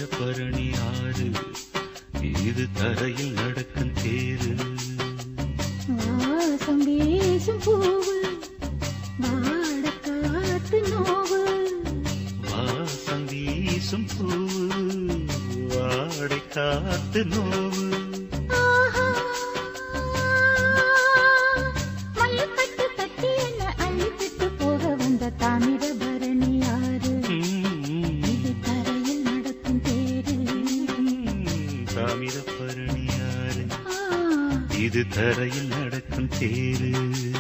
தாமிரபரணி ஆறு இது தரையில் நடக்கும் தேரு வாசம் வீசும் பூவு வாடக்காத்து நோவு வாசம் வீசும் பூவு வாடை காத்து நோவு ஆஹா மல்லுக்கட்டு கட்டி என்ன அள்ளிக்கிட்டு போக வந்த தாமிரபரணி ஆறு ம், இது தரையில் நடக்கும் தேரு தாமிரபரணி ஆறு ஆ, இது தரையில் நடக்கும் தேரு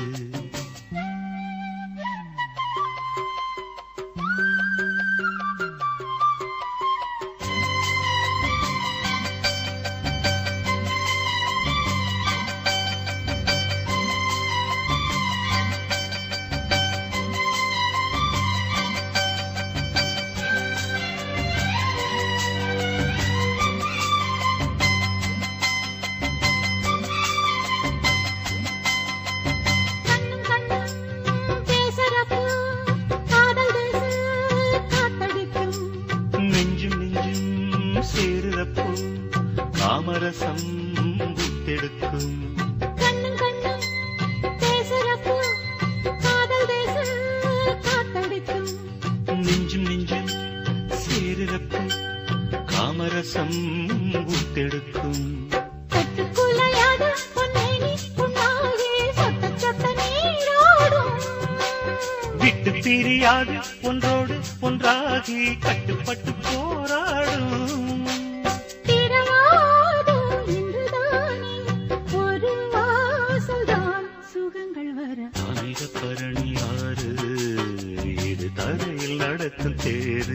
கண்ணும் கண்ணும் பேசுறப்போ காதல் தேச காத்தடிக்கும் நெஞ்சும் நெஞ்சும் சேருதப்போ காமரசம் புத்தெடுக்கும் கண்ணும் கண்ணும் பேசுறப்போ காதல் தேச காத்தடிக்கும் நெஞ்சும் நெஞ்சும் சேருதப்போ காமரசம் புத்தெடுக்கும் கட்டுக்குலையாத பொன்னேனி புண்ணாகி சொட்ட சொட்ட நீரோடும் விட்டு பிரியாது ஒன்றோடு ஒன்றாகி கட்டுப்பட்டு போராடும் திரவாதோ இன்றுதானே ஒரு வாசல்தான் சுகங்கள் வர தாமிர பரணி ஆறு இது தரையில் நடக்கும் தேரு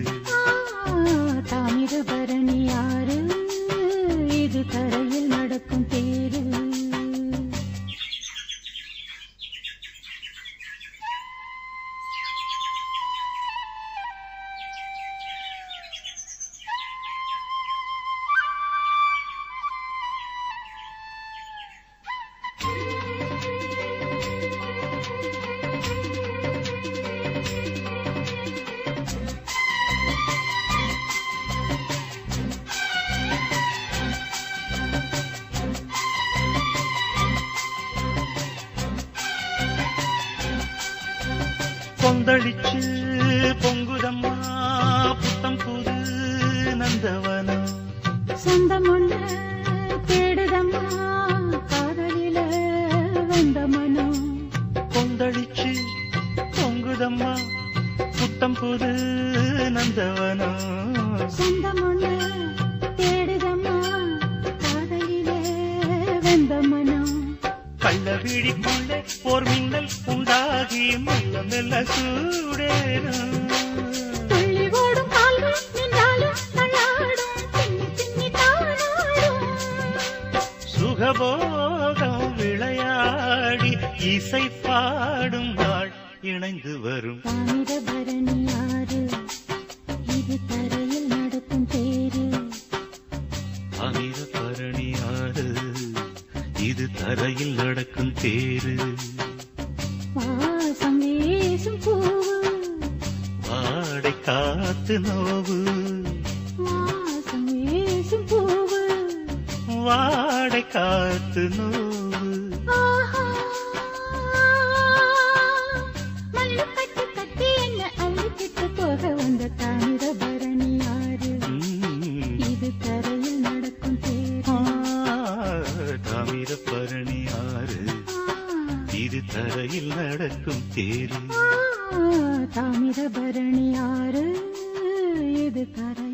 தாமிரபரணி ஆறு இது கரையில் நடக்கும் தேரு கொந்தளிச்சு பொங்குதம்மா புத்தம் புது நந்தவனம் சொந்தம் ஒண்ணு தேடுதம்மா காதலில வந்த மனம் கொந்தளிச்சு பொங்குதம்மா புத்தம் புது நந்தவனம் சொந்தம் ஒண்ணு தேடுதம்மா காதலில வந்த மனம் கள்ள விழிக்குள்ளே போர் மின்னல் உண்டாகி மெல்ல மெல்ல சூடேறும் துள்ளி ஓடும் கால்கள் நின்றாலும் தள்ளாடும் பின்னி பின்னி தானாடும் சுகபோகம் விளையாடி இசை பாடும் நாள் இணைந்து வரும் தாமிரபரணி ஆறு இது தரையில் நடக்கும் தேரு அமிர பரணி ஆறு இது தரையில் நடக்கும் தேரு வாசம் வீசும் பூவு வாடை காத்து நோவு வாசம் வீசும் பூவு வாடை காத்து நோவு ஆஹா மல்லுக்கட்டு கட்டி என்ன அள்ளிக்கிட்டு போக வந்த தாமிரபரணி ஆறு ம். இது தரையில் நடக்கும் தேரு தாமிர பரணி ஆறு இது தரையில் நடக்கும் தேரு தாமிரபரணி ஆறு இது கரை